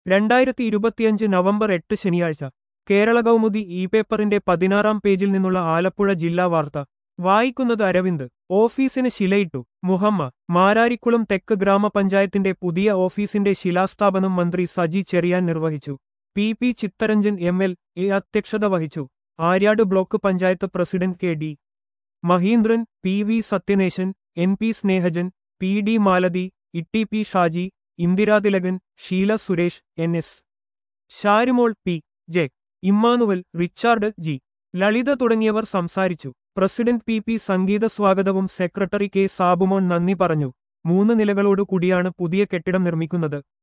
രണ്ടായിരത്തി ഇരുപത്തിയഞ്ച് നവംബർ എട്ട് ശനിയാഴ്ച കേരള കൗമുദി ഇ പേപ്പറിന്റെ പതിനാറാം പേജിൽ നിന്നുള്ള ആലപ്പുഴ ജില്ലാ വാർത്ത വായിക്കുന്നത് അരവിന്ദ് ഓഫീസിന് ശിലയിട്ടു മുഹമ്മ മാരാരിക്കുളം തെക്ക് ഗ്രാമപഞ്ചായത്തിന്റെ പുതിയ ഓഫീസിന്റെ ശിലാസ്ഥാപനം മന്ത്രി സജി ചെറിയാൻ നിർവഹിച്ചു P P Chittaranjan M L A അധ്യക്ഷത വഹിച്ചു Aryad block panchayat president K D Mahindran P V Sathyaneshan N P Snehajan P D Malathi Itty P Shaji Indirathilakan Sheela Suresh N S Sharimol P J Emmanuel Richard G Lalitha തുടങ്ങിയവർ സംസാരിച്ചു പ്രസിഡന്റ് പി പി സംഗീത സ്വാഗതവും സെക്രട്ടറി കെ സാബുമോൻ നന്ദി പറഞ്ഞു മൂന്ന് നിലകളോടു കൂടിയാണ് പുതിയ കെട്ടിടം നിർമ്മിക്കുന്നത്